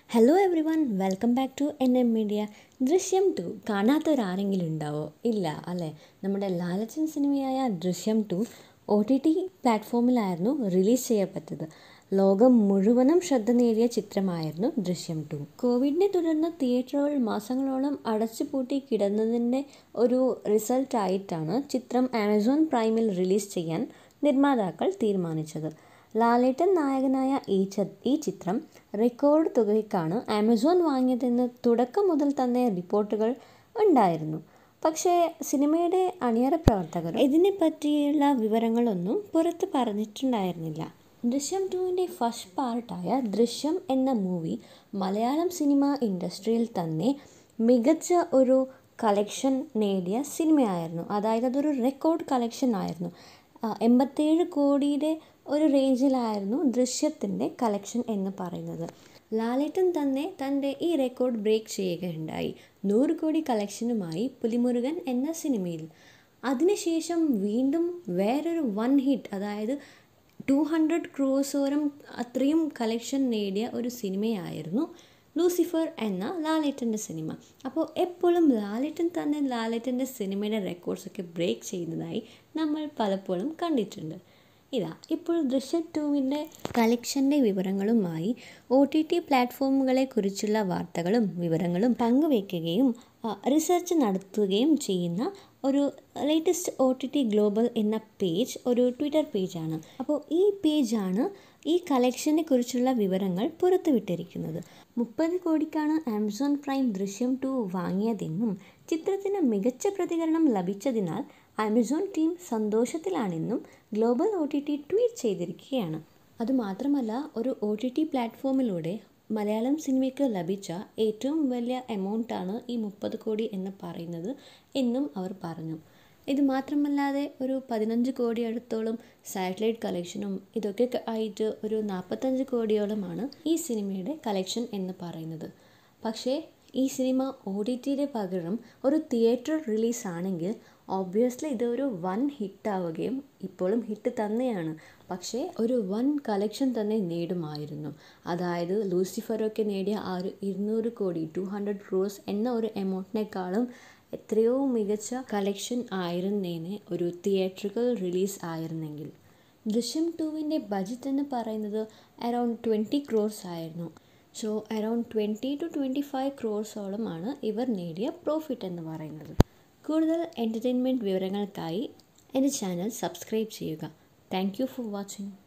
hello everyone welcome back to N M media Drishyam two കാണാത്തവരാരെങ്കിലും ഉണ്ടാവോ ഇല്ല അല്ലേ നമ്മുടെ ലാലച്ചൻ സിനിമയായ Drishyam two O T T പ്ലാറ്റ്ഫോമിലായിരുന്നു റിലീസ് ചെയ്യപ്പെട്ടത് ലോകം മുഴുവനും ശ്രദ്ധ നേടിയ ചിത്രമായിരുന്നു ദൃശ്യം ടു കോവിഡിനെ തുടർന്ന് തിയേറ്ററുകൾ മാസങ്ങളോളം അടച്ചുപൂട്ടി കിടന്നതിൻ്റെ ഒരു റിസൾട്ടായിട്ടാണ് ചിത്രം ആമസോൺ പ്രൈമിൽ റിലീസ് ചെയ്യാൻ നിർമ്മാതാക്കൾ തീരുമാനിച്ചത് ലാലേട്ടൻ നായകനായ ഈ ച ഈ ചിത്രം റെക്കോർഡ് തുകയ്ക്കാണ് ആമസോൺ വാങ്ങിയതെന്ന് തുടക്കം മുതൽ തന്നെ റിപ്പോർട്ടുകൾ ഉണ്ടായിരുന്നു പക്ഷേ സിനിമയുടെ അണിയറ പ്രവർത്തകർ ഇതിനെ പറ്റിയുള്ള വിവരങ്ങളൊന്നും പുറത്ത് പറഞ്ഞിട്ടുണ്ടായിരുന്നില്ല ദൃശ്യം ടുവിൻ്റെ ഫസ്റ്റ് പാർട്ടായ ദൃശ്യം എന്ന മൂവി മലയാളം സിനിമ ഇൻഡസ്ട്രിയിൽ തന്നെ മികച്ച ഒരു കളക്ഷൻ നേടിയ സിനിമയായിരുന്നു അതായത് അതൊരു റെക്കോർഡ് കളക്ഷൻ ആയിരുന്നു എൺപത്തേഴ് കോടിയുടെ ഒരു റേഞ്ചിലായിരുന്നു ദൃശ്യത്തിൻ്റെ കളക്ഷൻ എന്ന് പറയുന്നത് ലാലേട്ടൻ തന്നെ തൻ്റെ ഈ റെക്കോർഡ് ബ്രേക്ക് ചെയ്യുകയുണ്ടായി നൂറ് കോടി കളക്ഷനുമായി പുലിമുരുകൻ എന്ന സിനിമയിൽ അതിനുശേഷം വീണ്ടും വേറൊരു വൺ ഹിറ്റ് അതായത് ടു ഹൺഡ്രഡ് ക്രോസോരം അത്രയും കളക്ഷൻ നേടിയ ഒരു സിനിമയായിരുന്നു ലൂസിഫർ എന്ന ലാലേട്ടൻ്റെ സിനിമ അപ്പോൾ എപ്പോഴും ലാലേട്ടൻ തന്നെ ലാലേട്ടൻ്റെ സിനിമയുടെ റെക്കോർഡ്സൊക്കെ ബ്രേക്ക് ചെയ്യുന്നതായി നമ്മൾ പലപ്പോഴും കണ്ടിട്ടുണ്ട് ഇതാ ഇപ്പോൾ ദൃശ്യം ടൂവിൻ്റെ കളക്ഷൻ്റെ വിവരങ്ങളുമായി ഒ ടി ടി പ്ലാറ്റ്ഫോമുകളെ കുറിച്ചുള്ള വാർത്തകളും വിവരങ്ങളും പങ്കുവയ്ക്കുകയും റിസർച്ച് നടത്തുകയും ചെയ്യുന്ന ഒരു latest O T T global എന്ന പേജ് ഒരു ട്വിറ്റർ പേജാണ് അപ്പോൾ ഈ പേജാണ് ഈ കളക്ഷനെ കുറിച്ചുള്ള വിവരങ്ങൾ പുറത്തുവിട്ടിരിക്കുന്നത് മുപ്പത് കോടിക്കാണ് ആമസോൺ പ്രൈം ദൃശ്യം ടു വാങ്ങിയതെന്നും ചിത്രത്തിന് മികച്ച പ്രതികരണം ലഭിച്ചതിനാൽ ആമസോൺ ടീം സന്തോഷത്തിലാണെന്നും global O T T tweet ചെയ്തിരിക്കുകയാണ് അതുമാത്രമല്ല ഒരു ഒ ടി ടി പ്ലാറ്റ്ഫോമിലൂടെ മലയാളം സിനിമയ്ക്ക് ലഭിച്ച ഏറ്റവും വലിയ എമൗണ്ടാണ് ഈ മുപ്പത് കോടി എന്ന് പറയുന്നത് എന്നും അവർ പറഞ്ഞു ഇത് മാത്രമല്ലാതെ ഒരു പതിനഞ്ച് കോടി അടുത്തോളം സാറ്റലൈറ്റ് കളക്ഷനും ഇതൊക്കെ ആയിട്ട് ഒരു നാൽപ്പത്തഞ്ച് കോടിയോളമാണ് ഈ സിനിമയുടെ കളക്ഷൻ എന്ന് പറയുന്നത് പക്ഷേ ഈ സിനിമ ഒ ടി ടിയുടെ പകരം ഒരു തിയേറ്റർ റിലീസ് ആണെങ്കിൽ ഓബ്വിയസ്ലി ഇതൊരു വൺ ഹിറ്റാവുകയും ഇപ്പോഴും ഹിറ്റ് തന്നെയാണ് പക്ഷേ ഒരു വൺ കളക്ഷൻ തന്നെ നേടുമായിരുന്നു അതായത് ലൂസിഫറൊക്കെ നേടിയ ആ ഒരു ഇരുന്നൂറ് കോടി ടു ഹൺഡ്രഡ് ക്രോസ് എന്ന ഒരു എമൗണ്ടിനേക്കാളും എത്രയോ മികച്ച കളക്ഷൻ ആയിരുന്നേനെ ഒരു തിയേറ്ററുകൾ റിലീസ് ആയിരുന്നെങ്കിൽ ദൃശ്യം ടൂവിൻ്റെ ബജറ്റ് എന്ന് പറയുന്നത് അറൗണ്ട് ട്വൻറ്റി ക്രോർസ് ആയിരുന്നു so around twenty to twenty five ക്രോർസോളമാണ് ഇവർ നേടിയ പ്രോഫിറ്റ് എന്ന് പറയുന്നത് കൂടുതൽ എൻ്റർടൈൻമെൻറ്റ് വിവരങ്ങൾക്കായി എൻ്റെ ചാനൽ സബ്സ്ക്രൈബ് ചെയ്യുക താങ്ക് യു ഫോർ വാച്ചിങ്